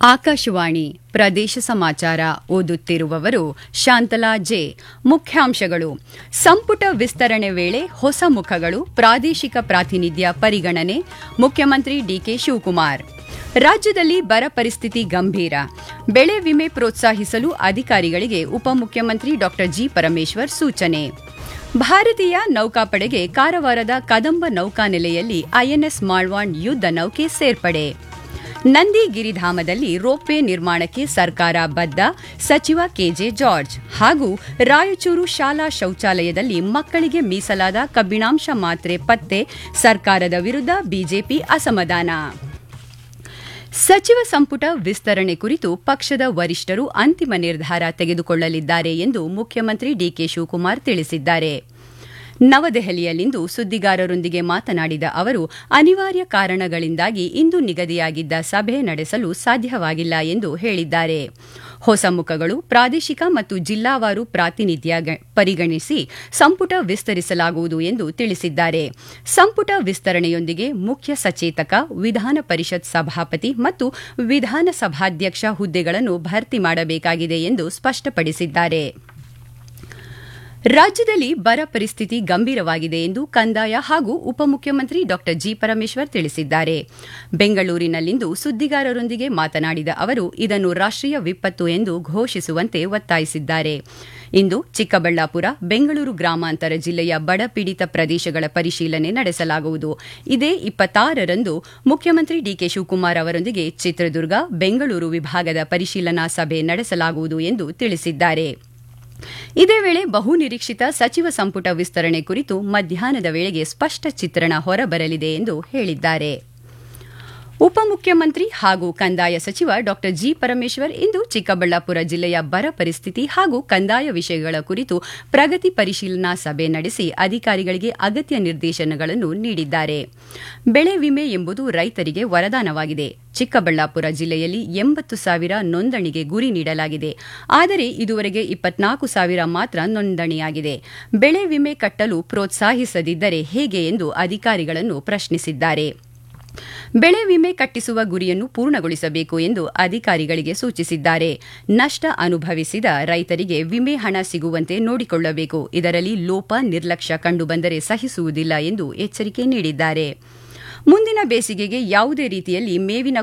ಆಕಾಶವಾಣಿ ಪ್ರದೇಶ ಸಮಾಚಾರ ಓದುತ್ತಿರುವವರು ಶಾಂತಲಾ ಜೆ ಮುಖ್ಯಾಂಶಗಳು ಸಂಪುಟ ವಿಸ್ತರಣೆ ವೇಳೆ ಹೊಸ ಮುಖಗಳು ಪ್ರಾದೇಶಿಕ ಪ್ರಾತಿನಿಧ್ಯ ಪರಿಗಣನೆ ಮುಖ್ಯಮಂತ್ರಿ ಡಿಕೆ ಶಿವಕುಮಾರ್ ರಾಜ್ಯದಲ್ಲಿ ಬರ ಪರಿಸ್ಥಿತಿ ಗಂಭೀರ ಬೆಳೆ ವಿಮೆ ಪ್ರೋತ್ಸಾಹಿಸಲು ಅಧಿಕಾರಿಗಳಿಗೆ ಉಪಮುಖ್ಯಮಂತ್ರಿ ಡಾ ಜಿ ಪರಮೇಶ್ವರ್ ಸೂಚನೆ ಭಾರತೀಯ ನೌಕಾಪಡೆಗೆ ಕಾರವಾರದ ಕದಂಬ ನೌಕಾನೆಲೆಯಲ್ಲಿ ಐಎನ್ಎಸ್ ಮಾಳ್ವಾಂಡ್ ಯುದ್ಧ ನೌಕೆ ಸೇರ್ಪಡೆ ನಂದಿ ಗಿರಿಧಾಮದಲ್ಲಿ ರೋಪ್ವೇ ನಿರ್ಮಾಣಕ್ಕೆ ಸರ್ಕಾರ ಬದ್ಧ ಸಚಿವ ಕೆಜೆ ಜಾರ್ಜ್ ಹಾಗೂ ರಾಯಚೂರು ಶಾಲಾ ಶೌಚಾಲಯದಲ್ಲಿ ಮಕ್ಕಳಿಗೆ ಮೀಸಲಾದ ಕಬ್ಬಿಣಾಂಶ ಮಾತ್ರೆ ಪತ್ತೆ ಸರ್ಕಾರದ ವಿರುದ್ಧ ಬಿಜೆಪಿ ಅಸಮಾಧಾನ ಸಚಿವ ಸಂಪುಟ ವಿಸ್ತರಣೆ ಕುರಿತು ಪಕ್ಷದ ವರಿಷ್ಠರು ಅಂತಿಮ ನಿರ್ಧಾರ ತೆಗೆದುಕೊಳ್ಳಲಿದ್ದಾರೆ ಎಂದು ಮುಖ್ಯಮಂತ್ರಿ ಡಿಕೆ ಶಿವಕುಮಾರ್ ತಿಳಿಸಿದ್ದಾರೆ ನವದೆಹಲಿಯಲ್ಲಿಂದು ಸುದ್ದಿಗಾರರೊಂದಿಗೆ ಮಾತನಾಡಿದ ಅವರು ಅನಿವಾರ್ಯ ಕಾರಣಗಳಿಂದಾಗಿ ಇಂದು ನಿಗದಿಯಾಗಿದ್ದ ಸಭೆ ನಡೆಸಲು ಸಾಧ್ಯವಾಗಿಲ್ಲ ಎಂದು ಹೇಳಿದ್ದಾರೆ ಹೊಸ ಮುಖಗಳು ಪ್ರಾದೇಶಿಕ ಮತ್ತು ಜಿಲ್ಲಾವಾರು ಪ್ರಾತಿನಿಧ್ಯ ಪರಿಗಣಿಸಿ ಸಂಪುಟ ವಿಸ್ತರಿಸಲಾಗುವುದು ಎಂದು ತಿಳಿಸಿದ್ದಾರೆ ಸಂಪುಟ ವಿಸ್ತರಣೆಯೊಂದಿಗೆ ಮುಖ್ಯ ಸಚೇತಕ ವಿಧಾನ ಪರಿಷತ್ ಸಭಾಪತಿ ಮತ್ತು ವಿಧಾನಸಭಾಧ್ಯಕ್ಷ ಹುದ್ದೆಗಳನ್ನು ಭರ್ತಿ ಮಾಡಬೇಕಾಗಿದೆ ಎಂದು ಸ್ಪಷ್ಟಪಡಿಸಿದ್ದಾರೆ ರಾಜ್ಯದಲ್ಲಿ ಬರ ಪರಿಸ್ಥಿತಿ ಗಂಭೀರವಾಗಿದೆ ಎಂದು ಕಂದಾಯ ಹಾಗೂ ಉಪಮುಖ್ಯಮಂತ್ರಿ ಡಾ ಜಿ ಪರಮೇಶ್ವರ್ ತಿಳಿಸಿದ್ದಾರೆ ಬೆಂಗಳೂರಿನಲ್ಲಿಂದು ಸುದ್ದಿಗಾರರೊಂದಿಗೆ ಮಾತನಾಡಿದ ಅವರು ಇದನ್ನು ರಾಷ್ಟೀಯ ವಿಪತ್ತು ಎಂದು ಘೋಷಿಸುವಂತೆ ಒತ್ತಾಯಿಸಿದ್ದಾರೆ ಇಂದು ಚಿಕ್ಕಬಳ್ಳಾಪುರ ಬೆಂಗಳೂರು ಗ್ರಾಮಾಂತರ ಜಿಲ್ಲೆಯ ಬಡಪೀಡಿತ ಪ್ರದೇಶಗಳ ಪರಿಶೀಲನೆ ನಡೆಸಲಾಗುವುದು ಇದೇ ಇಪ್ಪತ್ತಾರರಂದು ಮುಖ್ಯಮಂತ್ರಿ ಡಿಕೆ ಶಿವಕುಮಾರ್ ಅವರೊಂದಿಗೆ ಚಿತ್ರದುರ್ಗ ಬೆಂಗಳೂರು ವಿಭಾಗದ ಪರಿಶೀಲನಾ ಸಭೆ ನಡೆಸಲಾಗುವುದು ಎಂದು ತಿಳಿಸಿದ್ದಾರೆ ಇದೇ ವೇಳೆ ಬಹುನಿರೀಕ್ಷಿತ ಸಚಿವ ಸಂಪುಟ ವಿಸ್ತರಣೆ ಕುರಿತು ಮಧ್ಯಾಹ್ನದ ವೇಳೆಗೆ ಸ್ಪಷ್ಟ ಚಿತ್ರಣ ಹೊರಬರಲಿದೆ ಎಂದು ಹೇಳಿದ್ದಾರೆ ಉಪಮುಖ್ಯಮಂತ್ರಿ ಹಾಗೂ ಕಂದಾಯ ಸಚಿವ ಡಾ ಜಿ ಪರಮೇಶ್ವರ್ ಇಂದು ಚಿಕ್ಕಬಳ್ಳಾಪುರ ಜಿಲ್ಲೆಯ ಬರ ಪರಿಸ್ಥಿತಿ ಹಾಗೂ ಕಂದಾಯ ವಿಷಯಗಳ ಕುರಿತು ಪ್ರಗತಿ ಪರಿಶೀಲನಾ ಸಭೆ ನಡೆಸಿ ಅಧಿಕಾರಿಗಳಿಗೆ ಅಗತ್ಯ ನಿರ್ದೇಶನಗಳನ್ನು ನೀಡಿದ್ದಾರೆ ಬೆಳೆ ವಿಮೆ ಎಂಬುದು ರೈತರಿಗೆ ವರದಾನವಾಗಿದೆ ಚಿಕ್ಕಬಳ್ಳಾಪುರ ಜಿಲ್ಲೆಯಲ್ಲಿ ಎಂಬತ್ತು ಸಾವಿರ ನೋಂದಣಿಗೆ ಗುರಿ ನೀಡಲಾಗಿದೆ ಆದರೆ ಇದುವರೆಗೆ ಇಪ್ಪತ್ನಾಲ್ಕು ಸಾವಿರ ಮಾತ್ರ ನೋಂದಣಿಯಾಗಿದೆ ಬೆಳೆ ವಿಮೆ ಕಟ್ಟಲು ಪ್ರೋತ್ಸಾಹಿಸದಿದ್ದರೆ ಹೇಗೆ ಎಂದು ಅಧಿಕಾರಿಗಳನ್ನು ಪ್ರಶ್ನಿಸಿದ್ದಾರೆ ಬೆಳೆ ವಿಮೆ ಕಟ್ಟಿಸುವ ಗುರಿಯನ್ನು ಪೂರ್ಣಗೊಳಿಸಬೇಕು ಎಂದು ಅಧಿಕಾರಿಗಳಿಗೆ ಸೂಚಿಸಿದ್ದಾರೆ ನಷ್ಟ ಅನುಭವಿಸಿದ ರೈತರಿಗೆ ವಿಮೆ ಹಣ ಸಿಗುವಂತೆ ನೋಡಿಕೊಳ್ಳಬೇಕು ಇದರಲ್ಲಿ ಲೋಪ ನಿರ್ಲಕ್ಷ್ಯ ಕಂಡುಬಂದರೆ ಸಹಿಸುವುದಿಲ್ಲ ಎಂದು ಎಚ್ಚರಿಕೆ ನೀಡಿದ್ದಾರೆ ಮುಂದಿನ ಬೇಸಿಗೆಗೆ ಯಾವುದೇ ರೀತಿಯಲ್ಲಿ ಮೇವಿನ